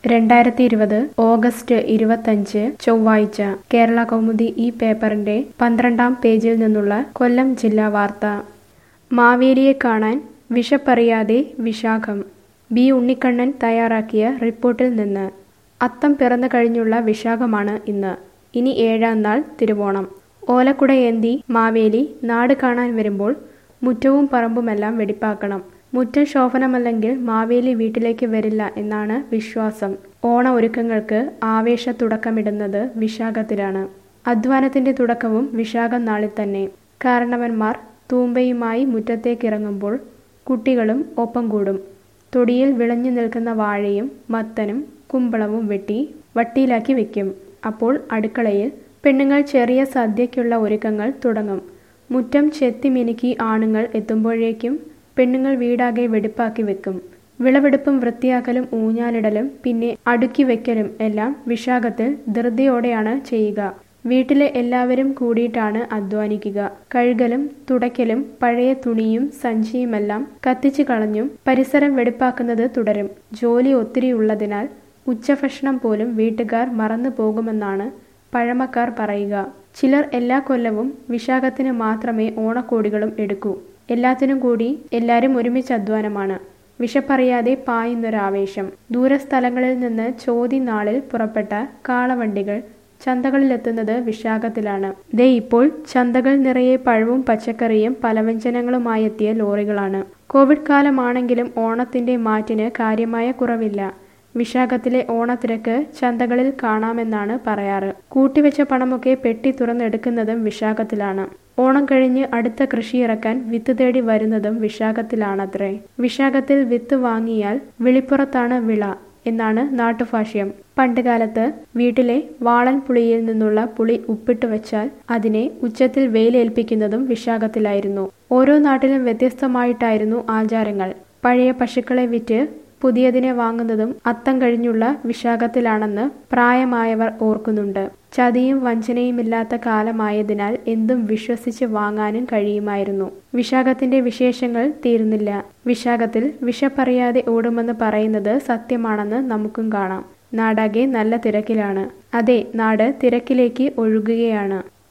രണ്ടായിരത്തി ഇരുപത് ഓഗസ്റ്റ് ഇരുപത്തഞ്ച് ചൊവ്വാഴ്ച കേരള കൗമുദി ഈ പേപ്പറിന്റെ പന്ത്രണ്ടാം പേജിൽ നിന്നുള്ള കൊല്ലം ജില്ലാ വാർത്ത മാവേലിയെ കാണാൻ വിശപ്പറിയാതെ വിശാഖം ബി ഉണ്ണിക്കണ്ണൻ തയ്യാറാക്കിയ റിപ്പോർട്ടിൽ നിന്ന് അത്തം പിറന്നു കഴിഞ്ഞുള്ള വിശാഖമാണ് ഇന്ന് ഇനി ഏഴാം നാൾ തിരുവോണം ഓലക്കുടയേന്തി മാവേലി നാട് കാണാൻ വരുമ്പോൾ മുറ്റവും പറമ്പുമെല്ലാം വെടിപ്പാക്കണം മുറ്റം ശോഭനമല്ലെങ്കിൽ മാവേലി വീട്ടിലേക്ക് വരില്ല എന്നാണ് വിശ്വാസം ഓണ ഒരുക്കങ്ങൾക്ക് ആവേശ തുടക്കമിടുന്നത് വിശാഖത്തിലാണ് അധ്വാനത്തിന്റെ തുടക്കവും വിശാഖം നാളിൽ തന്നെ കാരണവന്മാർ തൂമ്പയുമായി മുറ്റത്തേക്കിറങ്ങുമ്പോൾ കുട്ടികളും ഒപ്പം കൂടും തൊടിയിൽ വിളഞ്ഞു നിൽക്കുന്ന വാഴയും മത്തനും കുമ്പളവും വെട്ടി വട്ടിയിലാക്കി വെക്കും അപ്പോൾ അടുക്കളയിൽ പെണ്ണുങ്ങൾ ചെറിയ സദ്യയ്ക്കുള്ള ഒരുക്കങ്ങൾ തുടങ്ങും മുറ്റം ചെത്തിമിനുക്കി ആണുങ്ങൾ എത്തുമ്പോഴേക്കും പെണ്ണുങ്ങൾ വീടാകെ വെടിപ്പാക്കി വെക്കും വിളവെടുപ്പും വൃത്തിയാക്കലും ഊഞ്ഞാലിടലും പിന്നെ അടുക്കി വെക്കലും എല്ലാം വിശാഖത്തിൽ ധൃതിയോടെയാണ് ചെയ്യുക വീട്ടിലെ എല്ലാവരും കൂടിയിട്ടാണ് അധ്വാനിക്കുക കഴുകലും തുടയ്ക്കലും പഴയ തുണിയും സഞ്ചിയുമെല്ലാം കത്തിച്ചു കളഞ്ഞും പരിസരം വെടിപ്പാക്കുന്നത് തുടരും ജോലി ഒത്തിരി ഉള്ളതിനാൽ ഉച്ചഭക്ഷണം പോലും വീട്ടുകാർ മറന്നു പോകുമെന്നാണ് പഴമക്കാർ പറയുക ചിലർ എല്ലാ കൊല്ലവും വിശാഖത്തിന് മാത്രമേ ഓണക്കോടികളും എടുക്കൂ എല്ലാത്തിനും കൂടി എല്ലാവരും ഒരുമിച്ച് അധ്വാനമാണ് വിശപ്പറിയാതെ പായുന്നൊരാവേശം ദൂരസ്ഥലങ്ങളിൽ നിന്ന് ചോതി നാളിൽ പുറപ്പെട്ട കാളവണ്ടികൾ ചന്തകളിലെത്തുന്നത് വിശാഖത്തിലാണ് ദേ ഇപ്പോൾ ചന്തകൾ നിറയെ പഴവും പച്ചക്കറിയും പലവ്യഞ്ജനങ്ങളുമായി എത്തിയ ലോറികളാണ് കോവിഡ് കാലമാണെങ്കിലും ഓണത്തിന്റെ മാറ്റിന് കാര്യമായ കുറവില്ല വിശാഖത്തിലെ ഓണത്തിരക്ക് ചന്തകളിൽ കാണാമെന്നാണ് പറയാറ് കൂട്ടിവെച്ച പണമൊക്കെ പെട്ടി തുറന്നെടുക്കുന്നതും വിശാഖത്തിലാണ് ഓണം കഴിഞ്ഞ് അടുത്ത കൃഷി ഇറക്കാൻ വിത്ത് തേടി വരുന്നതും വിശാഖത്തിലാണത്രേ വിശാഖത്തിൽ വിത്ത് വാങ്ങിയാൽ വിളിപ്പുറത്താണ് വിള എന്നാണ് നാട്ടുഭാഷ്യം പണ്ടുകാലത്ത് വീട്ടിലെ വാളൻ പുളിയിൽ നിന്നുള്ള പുളി ഉപ്പിട്ട് വെച്ചാൽ അതിനെ ഉച്ചത്തിൽ വെയിലേൽപ്പിക്കുന്നതും വിശാഖത്തിലായിരുന്നു ഓരോ നാട്ടിലും വ്യത്യസ്തമായിട്ടായിരുന്നു ആചാരങ്ങൾ പഴയ പശുക്കളെ വിറ്റ് പുതിയതിനെ വാങ്ങുന്നതും അത്തം കഴിഞ്ഞുള്ള വിശാഖത്തിലാണെന്ന് പ്രായമായവർ ഓർക്കുന്നുണ്ട് ചതിയും വഞ്ചനയുമില്ലാത്ത കാലമായതിനാൽ എന്തും വിശ്വസിച്ച് വാങ്ങാനും കഴിയുമായിരുന്നു വിശാഖത്തിന്റെ വിശേഷങ്ങൾ തീരുന്നില്ല വിശാഖത്തിൽ വിശപ്പറിയാതെ ഓടുമെന്ന് പറയുന്നത് സത്യമാണെന്ന് നമുക്കും കാണാം നാടാകെ നല്ല തിരക്കിലാണ് അതെ നാട് തിരക്കിലേക്ക് ഒഴുകുകയാണ്